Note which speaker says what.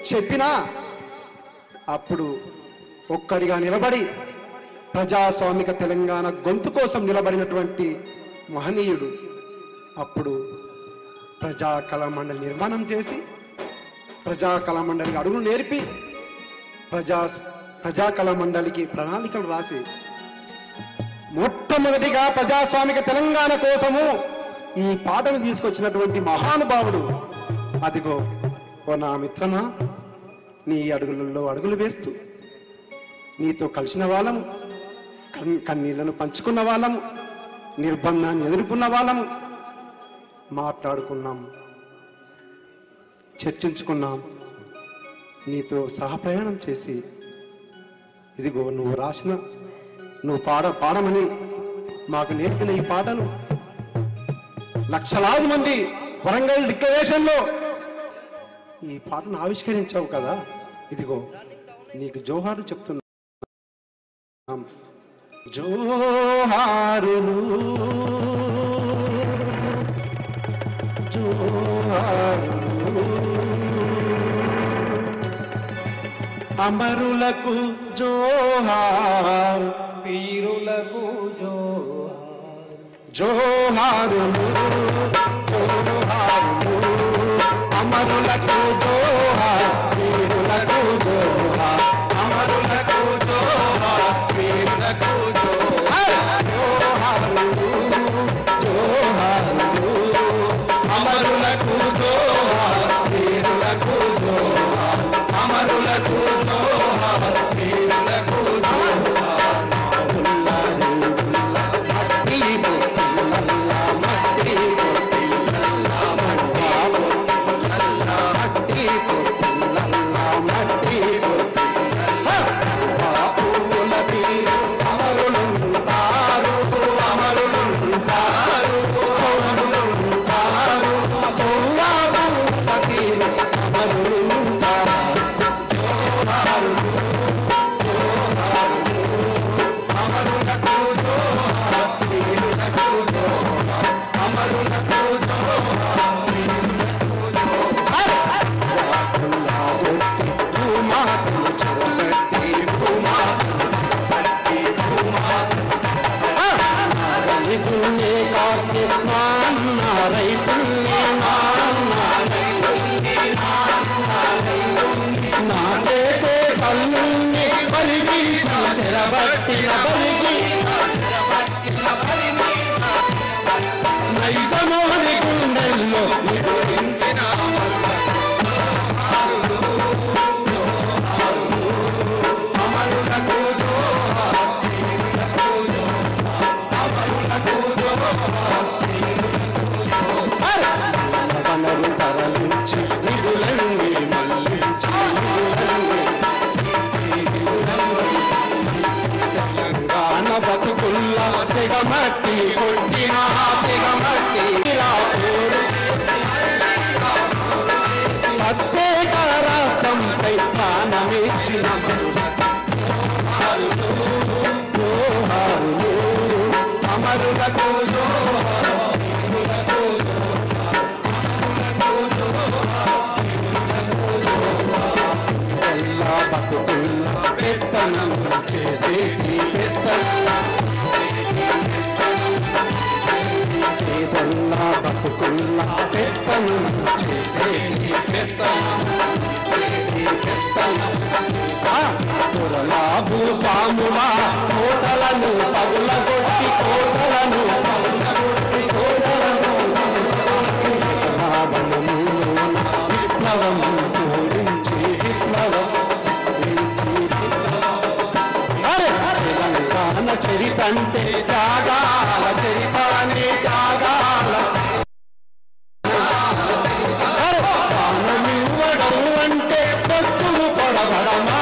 Speaker 1: చెప్పినా అప్పుడు ఒక్కడిగా నిలబడి ప్రజాస్వామిక తెలంగాణ గొంతు కోసం నిలబడినటువంటి మహనీయుడు అప్పుడు ప్రజా కళా మండలి నిర్మాణం చేసి ప్రజా కళా మండలికి అడుగులు నేర్పి ప్రజా ప్రజా కళా మండలికి ప్రణాళికలు రాసి మొట్టమొదటిగా ప్రజాస్వామిక తెలంగాణ కోసము ఈ పాటను తీసుకొచ్చినటువంటి మహానుభావుడు అదిగో ఓ నా మిత్రమా నీ అడుగులలో అడుగులు వేస్తూ నీతో కలిసిన వాళ్ళము కన్- కన్నీళ్లను పంచుకున్న వాళ్ళము నిర్బంధాన్ని ఎదుర్కొన్న వాళ్ళము మాట్లాడుకున్నాం చర్చించుకున్నాం నీతో సహప్రయాణం చేసి ఇదిగో నువ్వు రాసిన నువ్వు పాడ పాడమని మాకు నేర్పిన ఈ పాటను లక్షలాది మంది వరంగల్ డిక్లరేషన్లో ఈ పాటను ఆవిష్కరించావు కదా ఇదిగో నీకు జోహారు చెప్తున్నాం జోహారులు జోహారులు అమరులకు జోహార్
Speaker 2: వీరులకు
Speaker 1: జోహారులు జోహారులు అమరులకు జోహార్ వీరులకు జోహార్ అమరులకు జోహార్ వీరులకు జోహార్ జోహారులు జోహారులు అమరులకు జోహార్ వీరులకు జోహార్ అమరులకు జోహార్ వీరులకు జోహార్ చెరబట్టిన బలికి నైజమోని గుండెల్లో నిదురించిన వనరు తరలించి నిధులన్నీ మళ్ళించి తెలంగాణ బతుకుల్లా తెగమట్టి కొట్టిన తెగమట్టి రాకూరు ప్రత్యేక రాష్ట్రంపై ప్రాణమిచ్చిన జోహారులు, జోహారులు, అమరులకు జోహారులకు ఎల్లా బతుకుల్లా పెత్తనం చేసేటి పెత్తనం ఏదల్లా బతుకుల్లా పెత్తనం చేసేటి పెత్తనం చేసేటి పెత్తనం ఆ, త్వరలా భూస్వాముల కోటలను పగులగొట్టి కోటలను పగులగొట్టి కోటలను భావనములోన విప్లవం పూరించి విప్లవం పూరించి విప్లవం. అరే, తెలంగాణ చరితంటే త్యాగాల చరితాన్ని త్యాగాల అరే, ప్రాణమివ్వడం అంటే పొత్తులు పొడవడమా